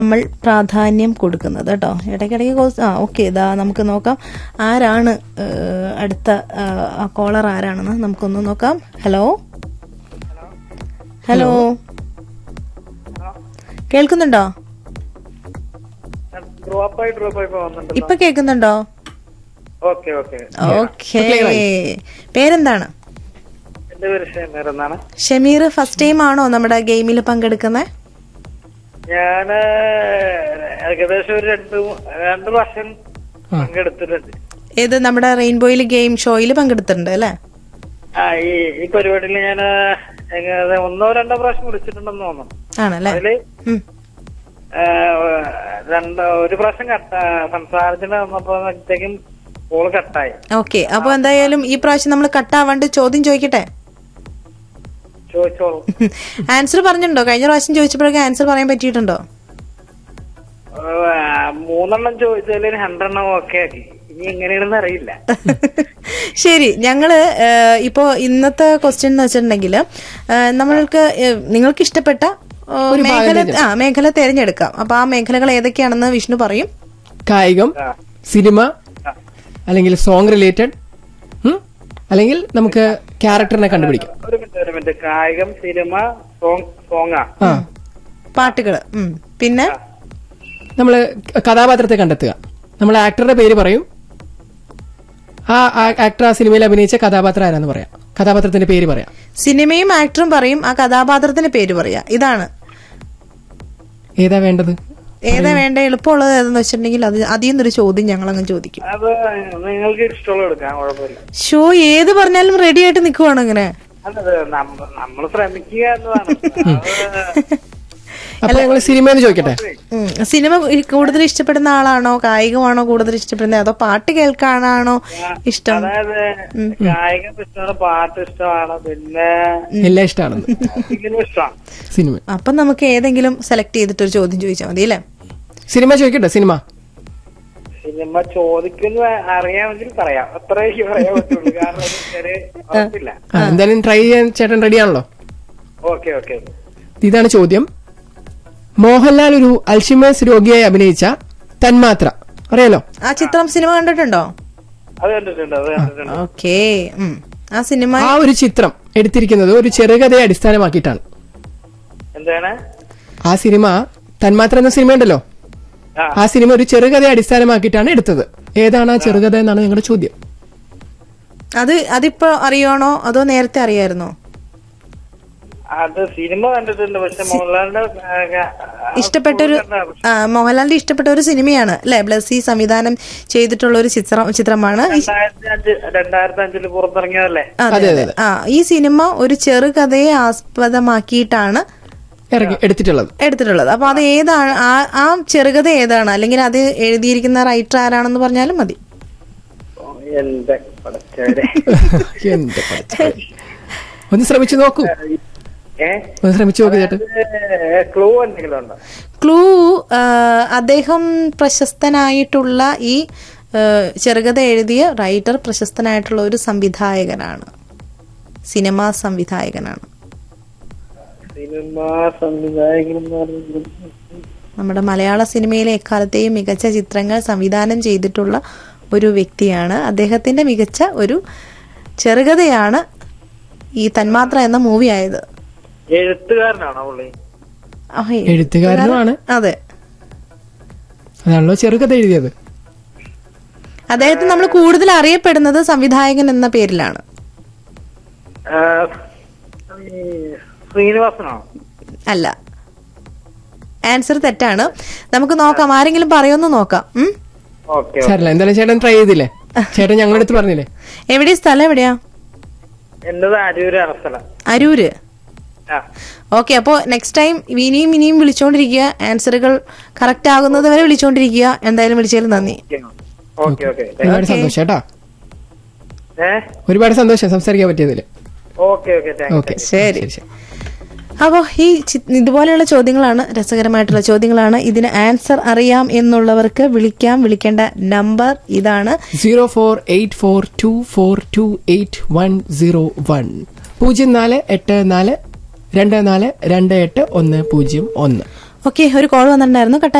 നമ്മൾ പ്രാധാന്യം കൊടുക്കുന്നത് കേട്ടോ ഇടയ്ക്കിടയ്ക്ക് കോസ് ആ ഓക്കെ ഇതാ നമുക്ക് നോക്കാം ആരാണ് ഏഹ്, അടുത്ത ഏഹ്, ആ കോളർ ആരാണെന്ന് നമുക്കൊന്ന് നോക്കാം ഹലോ ഹലോ കേൾക്കുന്നുണ്ടോ ഡ്രോപ്പായി ഡ്രോപ്പായി പോകുന്നുണ്ട് ഇപ്പൊ കേൾക്കുന്നുണ്ടോ ഓക്കെ ഓക്കെ ഓക്കെ പേരെന്താണ് എന്റെ പേര് ഷമീർ എന്നാണ് ഷമീർ ഫസ്റ്റ് ടൈം ആണോ നമ്മുടെ ഗെയിമിൽ പങ്കെടുക്കുന്നത് ഞാന് ഏകദേശം ഒരു രണ്ട് മൂ- രണ്ട് വർഷം പങ്കെടുത്തിട്ടുണ്ട് ഏത് നമ്മുടെ റെയിൻബോയിൽ ഗെയിം ഷോയിൽ പങ്കെടുത്തിട്ടുണ്ട് അല്ലേ ആ ഈ ഈ പരിപാടിയിൽ ഞാൻ ഒന്നോ രണ്ടോ പ്രാവശ്യം വിളിച്ചിട്ടുണ്ടെന്ന് തോന്നുന്നു ആണല്ലേ അതില് ഉം. ആ, രണ്ട് ഒരു പ്രാവശ്യം കട്ട സംസാരത്തിന് വന്നപ്പോഴത്തേക്കും കോള് കട്ടായി ഓക്കെ അപ്പൊ എന്തായാലും ഈ പ്രാവശ്യം നമ്മൾ കട്ടാവാണ്ട് ചോദ്യം ചോദിക്കട്ടെ ചോദിച്ചോളൂ ആൻസർ പറഞ്ഞിട്ടുണ്ടോ കഴിഞ്ഞ പ്രാവശ്യം ചോദിച്ചപ്പോഴൊക്കെ ആൻസർ പറയാൻ പറ്റിയിട്ടുണ്ടോ ആ, മൂന്നെണ്ണം ചോദിച്ചാല് രണ്ടെണ്ണം ഓക്കെ ആക്കി ഇനി എങ്ങനെയാണെന്ന് അറിയില്ല ശരി ഞങ്ങള് ഏഹ്, ഇപ്പോ ഇന്നത്തെ ക്വസ്റ്റ്യൻ എന്ന് വെച്ചിട്ടുണ്ടെങ്കിൽ നമ്മൾക്ക് ഏഹ്, നിങ്ങൾക്ക് ഇഷ്ടപ്പെട്ട ഏഹ്, മേഖല ആ മേഖല തിരഞ്ഞെടുക്കാം അപ്പൊ ആ മേഖലകൾ ഏതൊക്കെയാണെന്ന് വിഷ്ണു പറയും കായികം ആ. സിനിമ ആ. അല്ലെങ്കിൽ സോങ് റിലേറ്റഡ് അല്ലെങ്കിൽ നമുക്ക് ക്യാരക്ടറിനെ കണ്ടുപിടിക്കാം ഒരു മിനിറ്റ് ഒരു മിനിറ്റ് കായികം സിനിമ സോങ് സോങ്ങാ ആ പാട്ടുകൾ പിന്നെ നമ്മൾ കഥാപാത്രത്തെ കണ്ടെത്തുക നമ്മൾ ആക്ടറുടെ പേര് പറയും ആ ആക്ടർ ആ സിനിമയിൽ അഭിനയിച്ച കഥാപാത്രം ആരാന്ന് പറയാം കഥാപാത്രത്തിന്റെ പേര് പറയാം സിനിമയും ആക്ടറും പറയും ആ കഥാപാത്രത്തിന്റെ പേര് പറയാ ഇതാണ് ഏതാ വേണ്ടത് ഏതാ വേണ്ട എളുപ്പമുള്ളത് ഏതെന്ന് വെച്ചിട്ടുണ്ടെങ്കിൽ അത് അതിൽ നിന്നൊരു ചോദ്യം ഞങ്ങൾ അങ്ങ് ചോദിക്കും അത് നിങ്ങൾക്ക് ഇഷ്ടമുള്ള എടുക്കാം കുഴപ്പമില്ല ഷോ ഏത് പറഞ്ഞാലും റെഡി ആയിട്ട് നിൽക്കുവാണോ ഇങ്ങനെ അല്ലത് നമ്മൾ ശ്രമിക്കുക എന്നതാണ് അത് അപ്പൊ ഞങ്ങൾ സിനിമയെന്ന് ചോദിക്കട്ടെ ഉം. സിനിമ കൂടുതൽ ഇഷ്ടപ്പെടുന്ന ആളാണോ കായികമാണോ കൂടുതൽ ഇഷ്ടപ്പെടുന്നത് അതോ പാട്ട് കേൾക്കാനാണോ ഇഷ്ടം അതായത് കായികം ഇഷ്ടമാണ് പാട്ട് ഇഷ്ടമാണ് പിന്നെ എല്ലാം ഇഷ്ടമാണെന്ന് സിനിമ ഇഷ്ടമാണ് സിനിമ അപ്പൊ നമുക്ക് ഏതെങ്കിലും സെലക്ട് ചെയ്തിട്ട് ഒരു ചോദ്യം ചോദിച്ചാൽ മതി അല്ലേ സിനിമ ചോദിക്കട്ടെ സിനിമ സിനിമ ചോദിക്കുന്ന അറിയാമെങ്കിൽ പറയാം അത്രയൊക്കെ പറയാൻ പറ്റുള്ളൂ കാരണം അത് ചെറിയ ഉറപ്പില്ല ആ, എന്തായാലും ട്രൈ ചെയ്യാൻ ചേട്ടൻ റെഡിയാണല്ലോ ഓക്കെ ഓക്കെ ഇതാണ് ചോദ്യം മോഹൻലാൽ ഒരു അൽഷിമേഴ്സ് രോഗിയായി അഭിനയിച്ച തന്മാത്ര അറിയാലോ ആ ചിത്രം സിനിമ കണ്ടിട്ടുണ്ടോ അത് കണ്ടിട്ടുണ്ട് അത് കണ്ടിട്ടുണ്ട് ഓക്കേ ആ സിനിമ ആ ഒരു ചിത്രം എടുത്തിരിക്കുന്നത് ഒരു ചെറുകഥയെ അടിസ്ഥാനമാക്കിയിട്ടാണ് എന്താണ് ആ സിനിമ തന്മാത്ര എന്ന സിനിമ ഉണ്ടല്ലോ ആ ആ സിനിമ ഒരു ചെറുകഥയെ അടിസ്ഥാനമാക്കിയിട്ടാണ് എടുത്തത് ഏതാണ് ആ ചെറുകഥ എന്നാണ് ഞങ്ങളുടെ ചോദ്യം അത് അതിപ്പോ അറിയണോ അതോ നേരത്തെ അറിയായിരുന്നോ അത് സിനിമ കണ്ടിട്ടുണ്ട് പക്ഷെ മോഹൻലാലിന്റെ ആ, ആ, ഇഷ്ടപ്പെട്ടൊരു കണ്ട- ആ, മോഹൻലാലിന്റെ ഇഷ്ടപ്പെട്ട ഒരു സിനിമയാണ് അല്ലെ ബ്ലസ്സി സംവിധാനം ചെയ്തിട്ടുള്ള ഒരു ചിത്രം ചിത്രമാണ് ഈ- രണ്ടായിരത്തി അഞ്ച് രണ്ടായിരത്തി അഞ്ചില് പുറത്തിറങ്ങിയതല്ലേ അതെ അതെ, അതെ ആ ഈ സിനിമ ഒരു ചെറുകഥയെ ആസ്പദമാക്കിയിട്ടാണ് ഇറങ്ങി എടുത്തിട്ടുള്ളത് എടുത്തിട്ടുള്ളത് അപ്പൊ അത് ഏതാണ് ആ ആ ചെറുകഥ ഏതാണ് അല്ലെങ്കിൽ അത് എഴുതിയിരിക്കുന്ന റൈറ്റർ ആരാണെന്ന് പറഞ്ഞാലും മതി ഓ, എന്റെ പടച്ചവരെ എന്റെ പടച്ചോനെ. ഒന്ന് ശ്രമിച്ചു നോക്കൂ ഏ ഒന്ന് ശ്രമിച്ചു നോക്കൂ ചേട്ടൻ ക്ലൂ എന്തെങ്കിലും ഉണ്ടോ ക്ലൂ ആ, അദ്ദേഹം പ്രശസ്തനായിട്ടുള്ള ഈ ആ, ചെറുകഥ എഴുതിയ റൈറ്റർ പ്രശസ്തനായിട്ടുള്ള ഒരു സംവിധായകനാണ് സിനിമാ സംവിധായകനാണ് സിനിമ സംവിധായകൻ എന്ന് പറയുന്നത് നമ്മുടെ മലയാള സിനിമയിലെ എക്കാലത്തെയും മികച്ച ചിത്രങ്ങൾ സംവിധാനം ചെയ്തിട്ടുള്ള ഒരു വ്യക്തിയാണ് അദ്ദേഹത്തിന്റെ മികച്ച ഒരു ചെറുകഥയാണ് ഈ തന്മാത്ര എന്ന മൂവി ആയത് എഴുത്തുകാരനാണോ പുള്ളി ആ, ഏ, എഴുത്തുകാരനുമാണ് അതെ അതാണല്ലോ ചെറുകഥ എഴുതിയത് അദ്ദേഹത്തെ നമ്മൾ കൂടുതൽ അറിയപ്പെടുന്നത് സംവിധായകൻ എന്ന പേരിലാണ് ആ, ഈ ശ്രീനിവാസനാണോ അല്ല ആൻസർ തെറ്റാണ് നമുക്ക് നോക്കാം ആരെങ്കിലും പറയുമെന്ന് നോക്കാം ഉം? ഓക്കെ സാറില്ല എന്തായാലും ചേട്ടൻ ട്രൈ ചെയ്തില്ലേ ചേട്ടൻ ഞങ്ങളുടെ അടുത്ത് പറഞ്ഞില്ലേ എവിടെയാ സ്ഥലം എവിടെയാ എന്റേത് അരൂരാണ് സ്ഥലം അരൂര് ആ ഓക്കെ അപ്പോൾ നെക്സ്റ്റ് ടൈം ഇനിയും ഇനിയും വിളിച്ചോണ്ടിരിക്കുക ആൻസറുകൾ കറക്റ്റ് ആകുന്നത് വരെ വിളിച്ചോണ്ടിരിക്കുക എന്തായാലും വിളിച്ചതിൽ നന്ദി ഓക്കെ ഓക്കെ ഒരുപാട് സന്തോഷം കേട്ടോ ഏ ഒരുപാട് സന്തോഷം സംസാരിക്കാൻ പറ്റിയതില് ഓക്കെ ഓക്കെ താങ്ക് ഓക്കെ ശരി അപ്പോൾ ഈ ചി- ഇതുപോലെയുള്ള ചോദ്യങ്ങളാണ് രസകരമായിട്ടുള്ള ചോദ്യങ്ങളാണ് ഇതിന് ആൻസർ അറിയാം എന്നുള്ളവർക്ക് വിളിക്കാം വിളിക്കേണ്ട നമ്പർ ഇതാണ് zero four eight four two four two eight one zero one പൂജ്യം നാല് എട്ട് നാല് രണ്ട് നാല് രണ്ട് എട്ട് ഒന്ന് പൂജ്യം ഒന്ന് ഓക്കെ ഒരു കോൾ വന്നിട്ടുണ്ടായിരുന്നു കട്ടായി